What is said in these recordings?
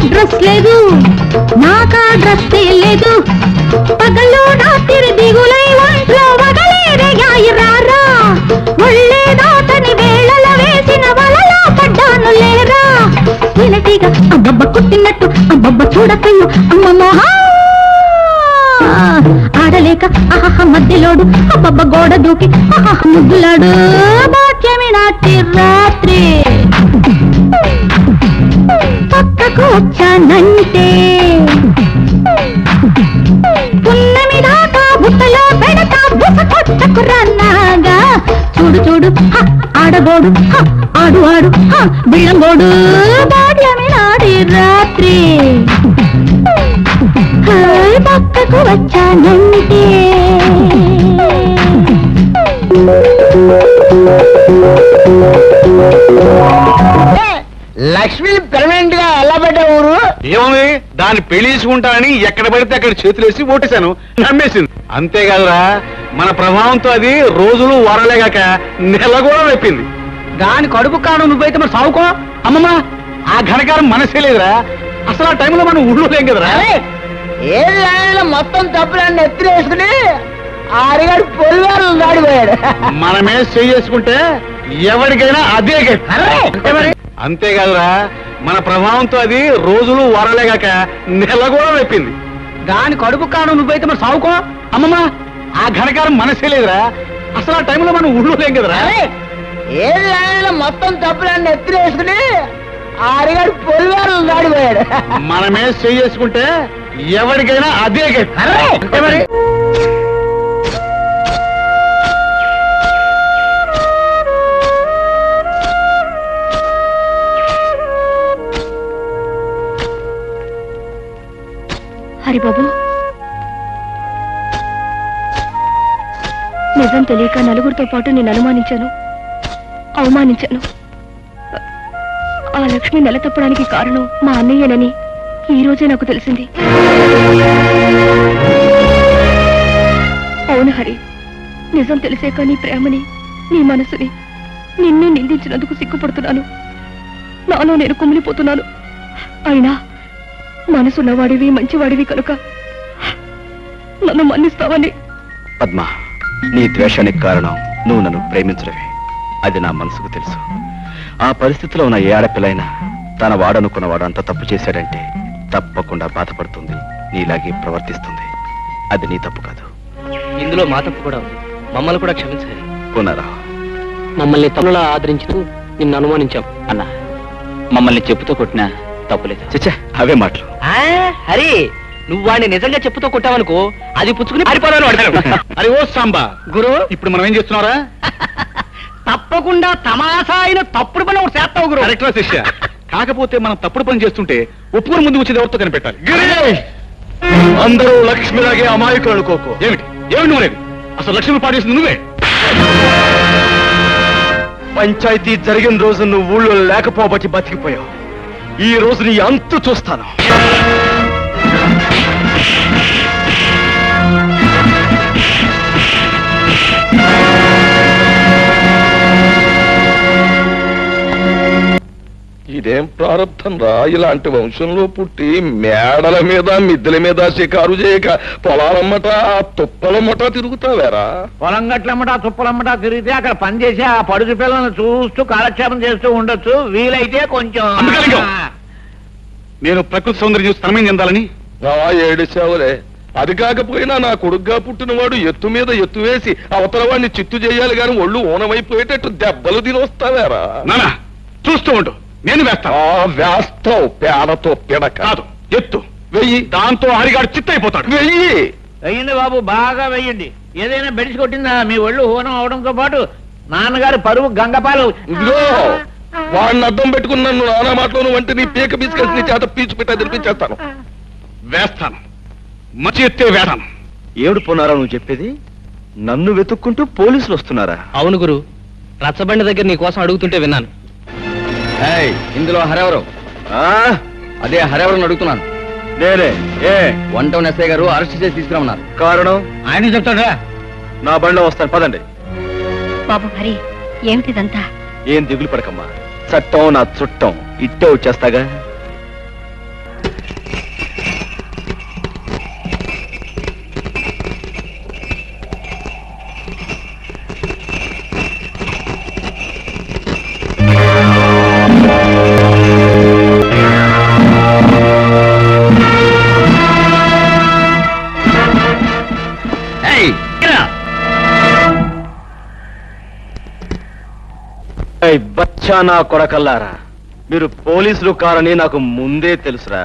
Dress లేదు నాకా dress లేదు పగలు రాత్రి దిగులై ఒంట్లో వగలేరగాయి రారా ఒళ్ళే దాటని వేళల వేసిన వలలో పడ్డాను లేరా ఇలటిగా అబ్బబ్బ కుట్టినట్టు అబ్బబ్బ చూడకయ్యో అమ్మమ్మో హా! ఆడలేక అహహ మధ్యలోడు అబ్బబ్బ గోడ దూకి అహహ ముద్దులాడు భాగ్యమి నాటి రాత్రి పక్కకు వచ్చానంటే పున్నమి దాకా బుట్టలో పెడతా బుస కొట్టకు రన్నాగా చూడు చూడు హ, ఆడబోడు హ, ఆడు ఆడు హ, బిళ్ళంగోడు భాగ్యమి నాటి రాత్రి హాయ్ పక్కకు వచ్చానంటే లక్ష్మి పెర్మనెంట్ గా ఎలా పెట్టా ఊరు ఏముంది దాన్ని పెళ్లి చేసుకుంటానని ఎక్కడ పడితే అక్కడ చేతులేసి ఓటేశాను నమ్మేసింది అంతేకాదురా మన ప్రభావంతో అది రోజులు వారలేగాక నెల కూడా వెప్పింది దాని కడుపు కాను నువ్వైతే మరి సావుకో అమ్మమ్మ ఆ ఘనకారం మనసే లేదురా అసలు ఆ టైంలో మనం ఊళ్ళో లేం కదరా ఏ లాయనలో మొత్తం తప్పులన్నీ ఎత్తులు వేసుకుని ఆరిగాడు పొలివారు దాడిపోయాడు మనమే చేసుకుంటే ఎవరికైనా అదే గతి. అరే! అంతే మరి. అంతేకాదురా మన ప్రభావంతో అది రోజులు వారలేగాక నెల కూడా వెప్పింది దాని కడుపు కాను నువ్వైతే మరి సావుకో అమ్మమ్మ ఆ ఘనకారం మనసే లేదురా అసలు ఆ టైంలో మనం ఊళ్ళో లేం కదరా ఏ లాయనలో మొత్తం తప్పులన్నీ ఎత్తులు వేసుకుని ఆరిగాడు పొలివారు దాడిపోయాడు మనమే చేసుకుంటే ఎవరికైనా అదే గతి. అరే! అంతే మరి. హరిబాబు నిజం తెలియక నలుగురితో పాటు నేను అనుమానించాను అవమానించాను ఆ లక్ష్మి నెల తప్పడానికి కారణం మా అన్నయ్యనని ఈ రోజే నాకు తెలిసింది అవును హరి నిజం తెలిసాక నీ ప్రేమని నీ మనసుని నిన్ను నిందించినందుకు సిగ్గుపడుతున్నాను నాలో నేను కుమిలిపోతున్నాను అయినా మనసున్నవాడివి మంచివాడివి కనుక నన్ను మన్నిస్తావని పద్మ నీ ద్వేషానికి కారణం నువ్వు నన్ను ప్రేమించడమే అది నా మనసుకు తెలుసు ఆ పరిస్థితిలో ఉన్న ఏ ఆడపిల్లైనా తన వాడనుకున్న వాడు అంత తప్పు చేశాడంటే తప్పకుండా బాధపడుతుంది నీలాగే ప్రవర్తిస్తుంది అది నీ తప్పు కాదు ఇందులో మా తప్పు కూడా ఉంది మమ్మల్ని కూడా క్షమించాలి పునరా మమ్మల్ని తనులా ఆదరించుతూ నిన్ను అనుమానించాం అన్న మమ్మల్ని చెప్పుతో కొట్టినా తప్పులేదు చచ్చా అవే మాటలు హరి నువ్వు వాడిని నిజంగా చెప్పుతో కొట్టావనుకో అది పుచ్చుకుని పారిపోదాను వాడతాను అరే ఓ సాంబా గురు ఇప్పుడు మనం ఏం చేస్తున్నారా తప్పకుండా తమాషా అయిన తప్పుడు పని ఒకటి చేస్తావు గురు కరెక్ట్ శిష్య కాకపోతే మనం తప్పుడు పని చేస్తుంటే ఒప్పుకుని ముందు వచ్చేది ఎవరితో కనిపెట్టాలి అందరూ లక్ష్మిలాగే అమాయకులు అనుకోకు ఏమిటి ఏమిటి నువ్వు అనేది? అసలు లక్ష్మి పాడేసింది నువ్వే పంచాయతీ జరిగిన రోజు నువ్వు ఊళ్ళో లేకపోబట్టి బతికిపోయావు ఈ రోజు నీ అంతు చూస్తాను ఇదేం ప్రారంభం రా ఇలాంటి వంశంలో పుట్టి మేడల మీద మిద్దెల మీద షికారు చేయక పొలాలమ్మట తుప్పలమ్మట తిరుగుతావేరా పొలం గట్లమ్మట తుప్పలమ్మట తిరిగితే అక్కడ పని చేసి ఆ పడుచు పిల్లల్ని చూస్తూ కాలక్షేపం చేస్తూ ఉండొచ్చు వీలైతే కొంచెం అందుకలింగం. నేను ప్రకృతి సౌందర్యం చూసి తనమేం చెందాలని ఆ ఏడిచావులే అది కాకపోయినా నా కొడుగ్గా పుట్టినవాడు ఎత్తు మీద ఎత్తు వేసి అవతల వాడిని చిత్తు చేయాలి గాని ఒళ్ళు ఊనమైపోయేటట్టు దెబ్బలు తినొస్తావేరా నానా చూస్తూ ఉండు నేను వేస్తాను ఆ వేస్తావు పేడతో పిడక కాదు ఎత్తు వెయ్యి దాంతో హరిగాడు చిత్తైపోతాడు వెయ్యి వెయ్యండి బాబు బాగా వెయ్యండి ఏదైనా బెడిసి కొట్టిందా మీ ఒళ్ళు హోనం అవడంతో పాటు నాన్నగారి పరువు గంగపాలు ఇదిగో వాడిని అడ్డం పెట్టుకుని నన్ను నానా మాటలోను వంటి నీ పీక బిస్కెట్ నీ చేత పీచు పెట్టా తినిపించేస్తాను వేస్తాను మంచి ఎత్తే వేస్తాను ఏడు పునారా నువ్వు చెప్పేది నన్ను వెతుక్కుంటూ పోలీసులు వస్తున్నారా అవును గురు రచ్చబండి దగ్గర నీ కోసం అడుగుతుంటే విన్నాను ఇందులో హరెవరు అదే హరెవరని అడుగుతున్నాను నేనే ఏ వన్ టౌన్ ఎస్ఐ గారు అరెస్ట్ చేసి తీసుకురమ్మన్నారు కారణం ఆయన చెప్తాడా నా బండిలో వస్తాను పదండి బాబు హరి ఏమిటిదంతా ఏం దిగులు పడకమ్మా చట్టం నా చుట్టం ఇట్టే వచ్చేస్తాగా ఛా నా కొడకల్లారా మీరు పోలీసులు కారని నాకు ముందే తెలుసురా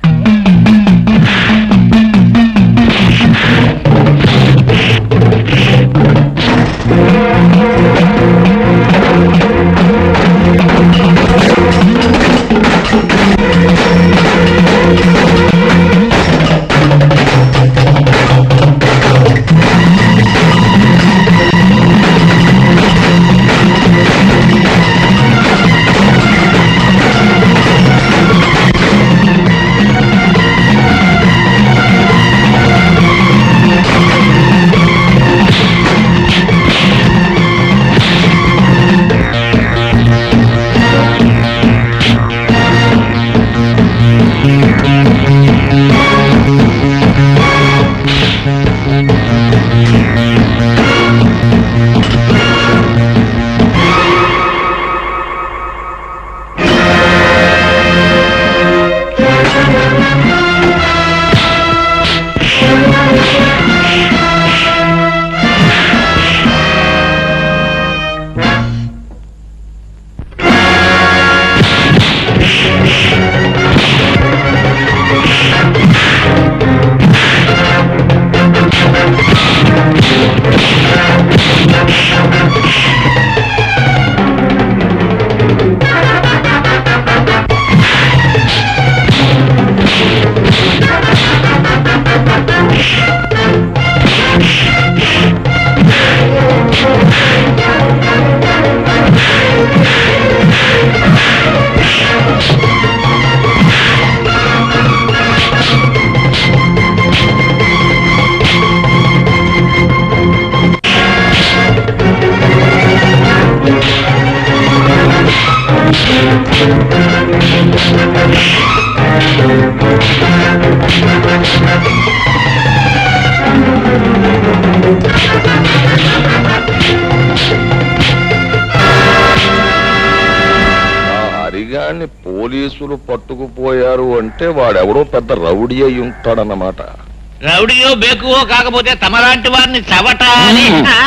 ఆ హరిగాన్ని పోలీసులు పట్టుకుపోయారు అంటే వాడెవడో పెద్ద రౌడీ అయి ఉంటాడన్నమాట రౌడియో బేకువో కాకపోతే తమలాంటి వారిని చవటాలి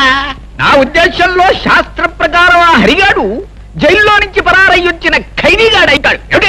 నా ఉద్దేశంలో శాస్త్ర ప్రకారం ఆ హరిగాడు జైల్లో నుంచి పరారయ్యొచ్చిన ఖైదీగాడైతాడు ఏమిటి?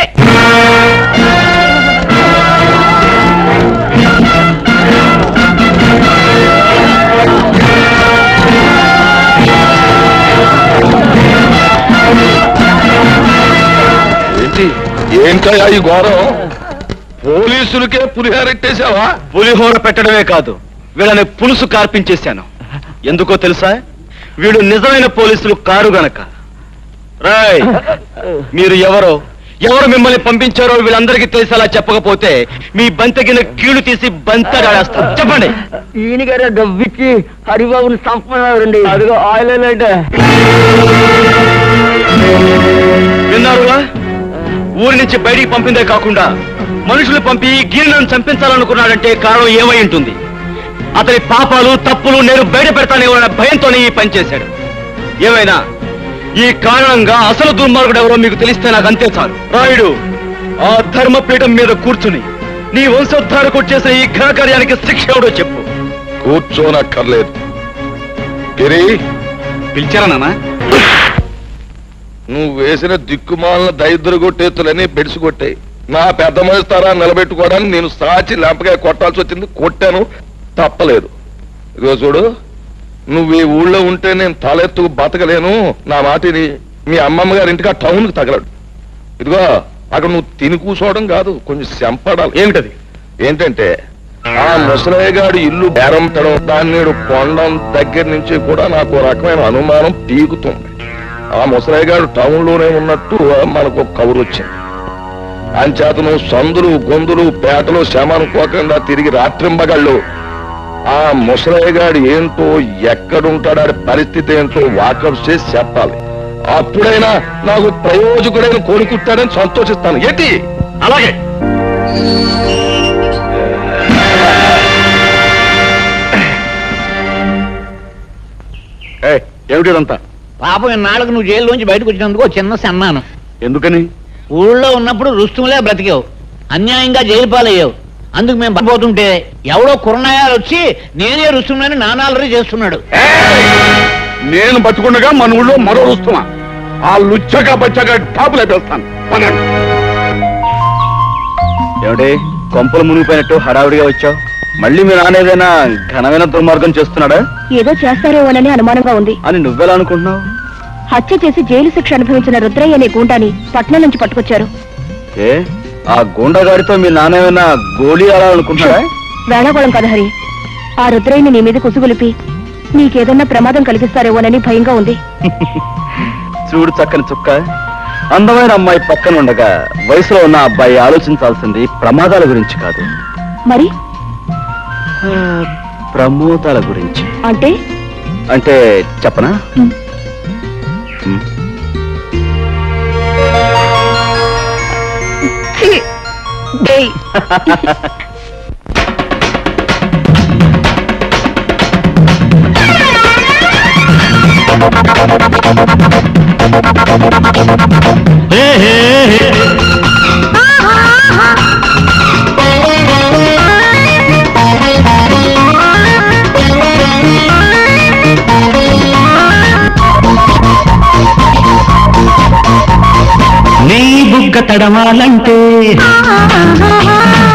ఏంటి ఏంటయ్యా ఈ ఘోరం పోలీసులకే పులిహారెట్టేశావా పులిహోర పెట్టడమే కాదు వీళ్ళని పులుసు కార్పించేశాను ఎందుకో తెలుసా వీడు నిజమైన పోలీసులు కారు గనక రాయ్ మీరు ఎవరో ఎవరు మిమ్మల్ని పంపించారో వీళ్ళందరికీ తెలిసేలా చెప్పకపోతే మీ బంతగిన కీళ్లు తీసి బంతడాడేస్తాను చెప్పండి ఈయన గారు డబ్బిచ్చి హరిబాబుని సంపన్నారండి అదిగో ఆయిల్ అంటే విన్నారుగా ఊరి నుంచి బయటికి పంపిందే కాకుండా మనుషులు పంపి గిరినను చంపించాలనుకున్నాడంటే కారణం ఏమై ఉంటుంది అతని పాపాలు తప్పులు నేను బయట పెడతానేమన్న భయంతోనే ఈ పని చేశాడు ఏమైనా ఈ కారణంగా అసలు దుర్మార్గుడు ఎవరో మీకు తెలిస్తే నాకు అంతే చాలు రాయుడు ఆ ధర్మపీఠం మీద కూర్చుని నీ వంశోద్ధారకు చేసిన ఈ ఘనకార్యానికి శిక్ష ఎవడో చెప్పు కూర్చోనక్కర్లేదు గిరి పిలిచారా నాన్న నువ్వు వేసిన దిక్కుమాలిన దరిద్ర కొట్టేతులని బెడిసి కొట్టాయి నా పెద్ద మనిస్తారా నిలబెట్టుకోవడానికి నేను సాచి లెంపకాయ కొట్టాల్సి వచ్చింది కొట్టాను తప్పలేదు ఇదిగో చూడు నువ్వు ఈ ఊళ్ళో ఉంటే నేను తలెత్తుకు బతకలేను నా మాటిని మీ అమ్మమ్మ గారి ఇంటికి ఆ టౌన్కి తగలడు ఇదిగో అక్కడ నువ్వు తిని కూర్చోవడం కాదు కొంచెం చెంపడాలి ఏమిటది ఏంటంటే ఆ ముసలయ్య గారి ఇల్లు బేరంపడం దాన్ని నేడు కొండం దగ్గర నుంచి కూడా నాకు ఓ రకమైన అనుమానం పీకుతుంది ఆ ముసలయ్య గారు టౌన్ లోనే ఉన్నట్టు మనకు ఒక కబురు వచ్చింది అంచేతను సందులు గొంతులు పేటలు శమనుకోకుండా తిరిగి రాత్రింబగళ్ళు ఆ ముసలయ్య గారు ఏంటో ఎక్కడుంటాడు ఆడి పరిస్థితి ఏంటో వాకప్ చేసి చెప్పాలి అప్పుడైనా నాకు ప్రయోజకుడైన కోరుకుంటాడని సంతోషిస్తాను ఏంటి అలాగే ఏయ్, ఏమిటిదంతా పాపం ఇన్నాళ్ళకు నువ్వు జైల్లోంచి బయటకు వచ్చినందుకు ఓ చిన్న సన్నాను ఎందుకని ఊళ్ళో ఉన్నప్పుడు రుస్తుములే బ్రతికావు అన్యాయంగా జైలు పాలయ్యావు అందుకు మేము పడిపోతుంటే ఎవడో కురణాయాలు వచ్చి నేనే రుస్తుమని నానాలరీ చేస్తున్నాడు నేను బతుకుండగా మన ఊళ్ళో మరో రుస్తుమా ఆ లుచ్చగా బచ్చగా టాపు లేపేస్తాను పదండి ఏమిటి కొంపలు మునిగిపోయినట్టు హడావుడిగా వచ్చావు మళ్ళీ మీ నాన్న ఏదైనా ఘనమైన దుర్మార్గం చేస్తున్నాడా ఏదో చేస్తారేమోనని అనుమానంగా ఉంది అని నువ్వెలా అనుకుంటున్నావు హత్య చేసి జైలు శిక్ష అనుభవించిన రుద్రయ్య అనే గూండాని పట్నం నుంచి పట్టుకొచ్చారు ఏ ఆ గూండాగాడితో మీ నాన్న ఏమైనా గోళీ ఆడాలనుకుంటున్నాడా వేళాకోళం కదా హరి ఆ రుద్రయ్యని నీ మీద కుసుగులిపి నీకేదన్నా ప్రమాదం కలిగిస్తారేమోనని భయంగా ఉంది చూడు చక్కని చుక్క అందమైన అమ్మాయి పక్కన ఉండగా వయసులో ఉన్న అబ్బాయి ఆలోచించాల్సింది ప్రమాదాల గురించి కాదు మరి ఆ, ప్రమోదాల గురించి అంటే అంటే చెప్పనా ఉమ్. ఉమ్. ఛీ! డేయ్. నీ బుగ్గ తడవాలంటే ఆహాహాహా.